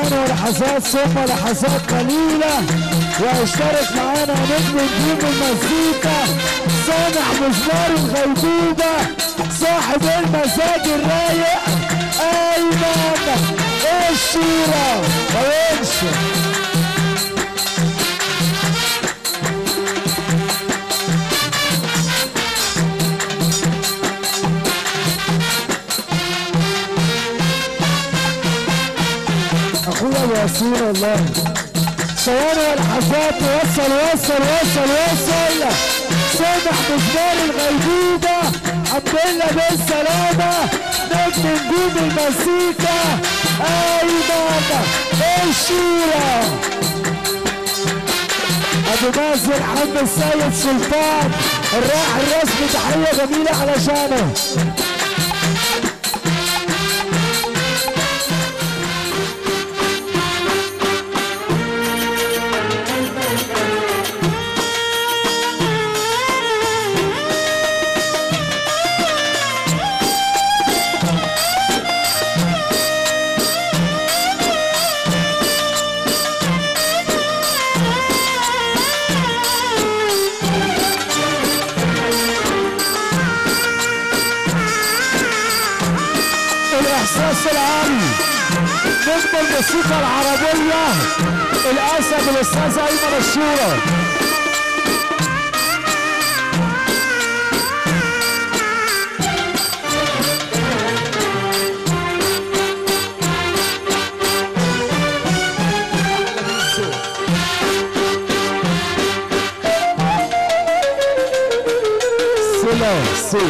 ثواني ولحظات ثم لحظات قليلة واشترك معانا نجم نجوم المزيكا سامح مزمار الغيبوبة صاحب المزاج الرايق أيمن الشيرة ويمشي اخويا ابو ياسين والله ثواني ولحظات وصل وصل وصل وصل سامح مزمار الغيبوبة الحمد لله بالسلامة نجم نجوم المزيكا ايمن الشيرة ابو مازن حمد السيد سلطان الراعي الرسمي تحية جميلة علشانه الاحساس العالي نجم الموسيقى العربيه الاسد الاستاذ ايمن الشورى سلاسي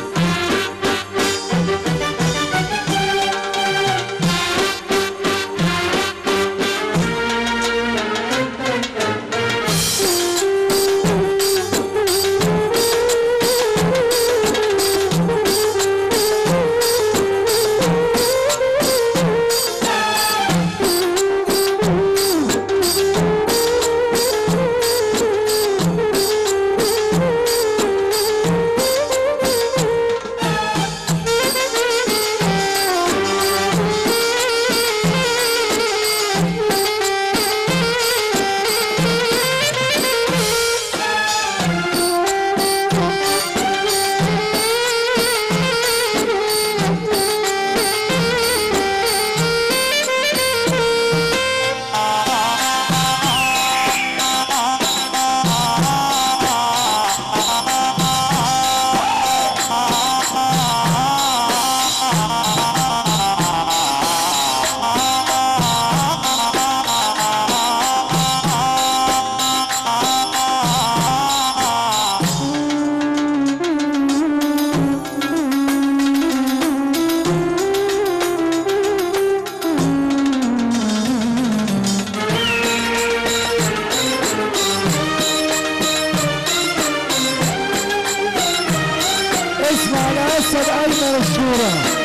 اسمع الاسد ايمن الشورى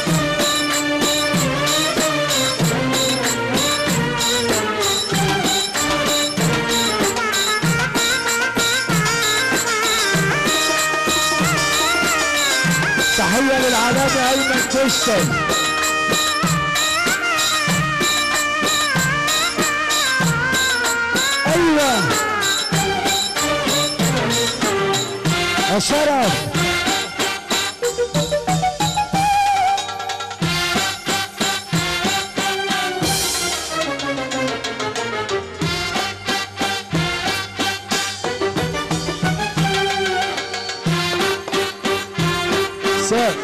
تحية للعلامة ايمن كشتل ايوه يا شرف سيف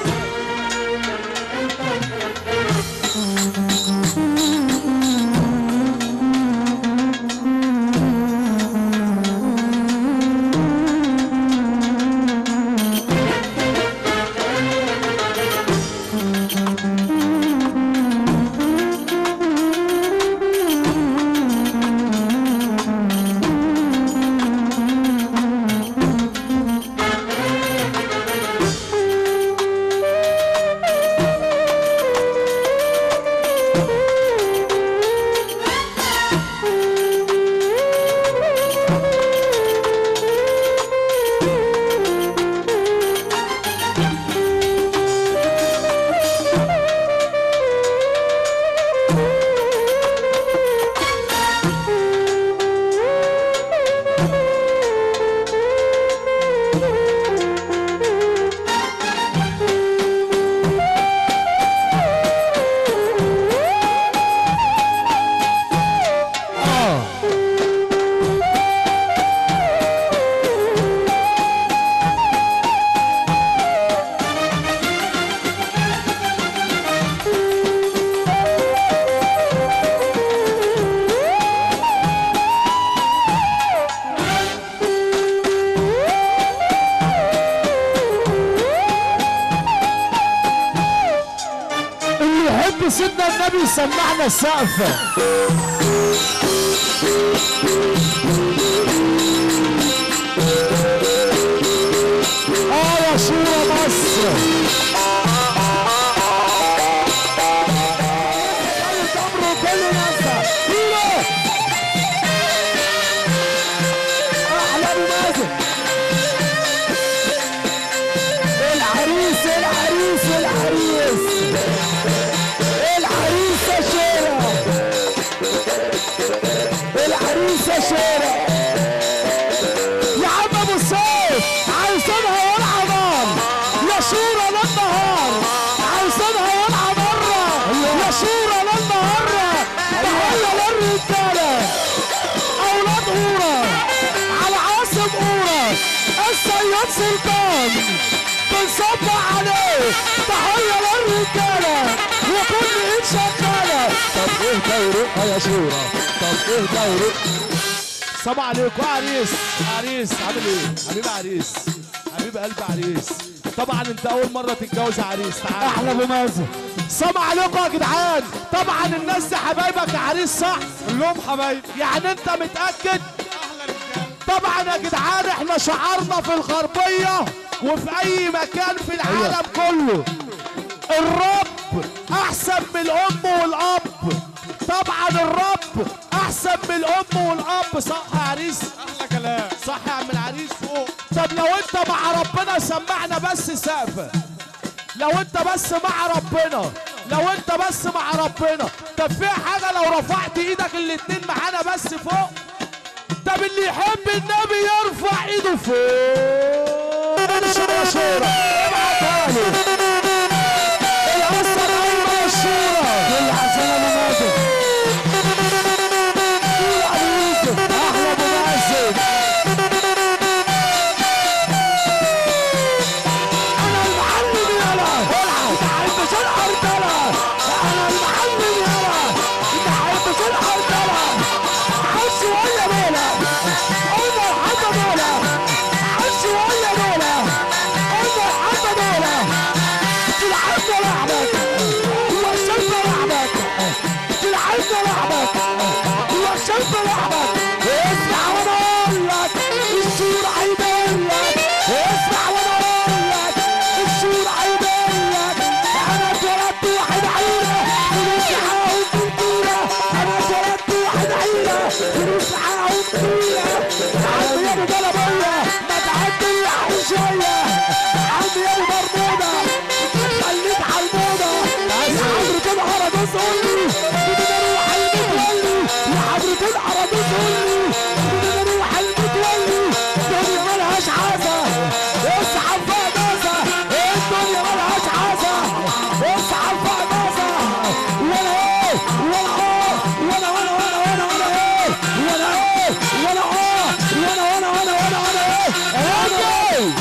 النبي سمعنا السقف اه يا شورى مصر الامر كل ناسا هيرو احلى ابو مازن العريس العريس العريس العريس يا شورى العريس يا شورى يا عم ابو سيف عايزينها ولعه نار يا شورى للنهار عايزينها ولعه مره يا شورى للنهار تحيه للرجاله اولاد اورا على عاصم اورا السيد سلطان بنصب عليه تحيه للرجاله وكل ايد شغاله طب ايه ده يروح يا شورى طب ايه ده يروح السلام عليكم عريس عريس عامل ايه؟ حبيب عريس حبيب قلب عريس طبعا انت اول مره تتجوز يا عريس تعال احلى ابو مازن السلام عليكم يا جدعان طبعا الناس دي حبايبك يا عريس صح كلهم حبايب يعني انت متاكد طبعا يا جدعان احنا شعارنا في الغربيه وفي اي مكان في العالم كله الرب احسن من الام والاب طبعا الرب احسن من الام والاب صح يا عريس احلى كلام صح يا عم العريس فوق طب لو انت مع ربنا سمعنا بس سقفه لو انت بس مع ربنا لو انت بس مع ربنا طب في حاجه لو رفعت ايدك الاتنين معانا بس فوق طب اللي يحب النبي يرفع ايده فوق ارشد يا شورى ابعتها له القصه ايمن يا شورى كل عشان ابو مازن قول على يوسف احلى ابو مازن انا المعلم يلا انت عايز الارضله انا المعلم يلا انت عايز الارضله عايز شويه دولة قلنا الحبه دولة عايز شويه دولة قلنا الحبه دولة تلعبنا لعبك وشلنا لعبك تلعبنا لعبك وشلنا لعبك اسمع وانا اقول لك الشور هيبان لك اسمع وانا اقول لك الشور هيبان لك انا اتولدت واحد عيله فلوس معاهم كتيره انا اتولدت واحد عيله فلوس معاهم كتيره عمي يا ابو جلبيه ما تعدي على شويه عمي يا ابو مرموده خليك على الموضه يا حضرة العربيس قول لي بدنا نروح البيت ولي يا حضرة العربيس قول لي بدنا نروح البيت ولي الدنيا ملهاش عازة اسحب فيها نازة الدنيا ملهاش عازة اسحب فيها نازة ولا ايه ولا اه ولا ولا ولا ولا ولا ايه ولا ايه ولا اه ولا ولا ولا ولا ولا ايه ايه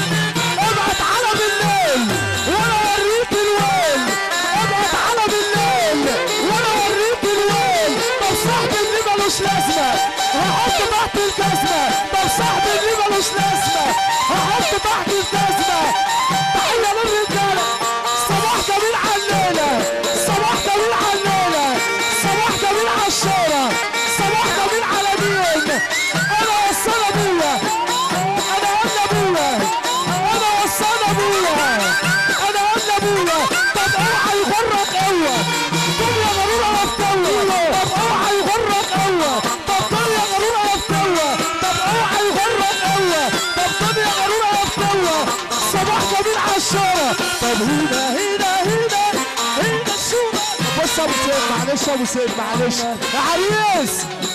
ابعت على بالليل وانا اوريك الويل ابعت على بالليل وانا اوريك الويل طب صاحبي اللي ملوش لازمه هحط تحت الجزمه طب صاحبي اللي ملوش لازمه هحط تحت الجزمه تحيه للرجاله صباح جميل على الليله صباح جميل على الليله صباح جميل على الشارع صباح جميل على مين انا وصل ابويا انا قلنا ابويا انا وصل ابويا انا قلنا ابويا طب اوعى يغرك قوه دنيا غرورة يا فتوة طب اوعى يغرك قوه طب دنيا غرورة يا فتوة طب اوعى يغرك قوه طب دنيا غرورة يا فتوة صباح جميل على الشارع طب هنا هنا هنا هنا الشورى بص يا ابو سيف معلش يا ابو سيف معلش يا عريس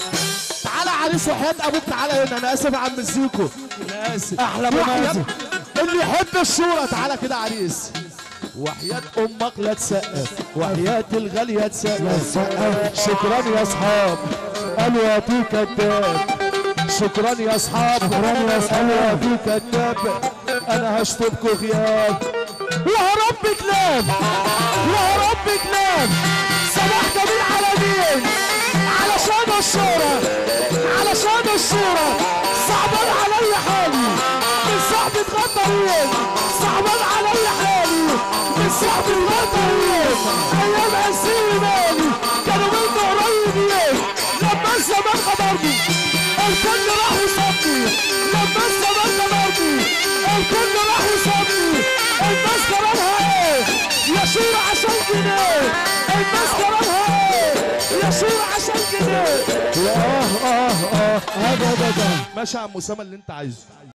تعالى عريس وحياة ابوك تعالى هنا انا اسف يا عم زيكو انا اسف أحلى أبو وحياة- مازن. اللي يحب الشورى تعالى كده عريس وحياة امك لا تسقف وحياة الغالية تسقف شكرا يا اصحاب قالوا يا في كذاب شكرا يا اصحاب شكراً يا أصحاب. قالوا يا في كذاب انا هشطبكوا غياب يا رب كلاب يا رب كلاب صباح جميل على مين علشان الشورى علشان الشورى صعبان علي حالي من صاحبي اتغدى مين صعبان علي حالي من الشعب الوطني ايام عسيماني كانوا منه قريبين لما الزمان خبرني الكل راح يصبني لما الزمان خبرني الكل راح يصبني الناس كلامها ايه يشير عشان جنيه الناس كلامها ايه يشير عشان جنيه اه اه اه ابدا ماشي يا عم اسامه اللي انت عايزه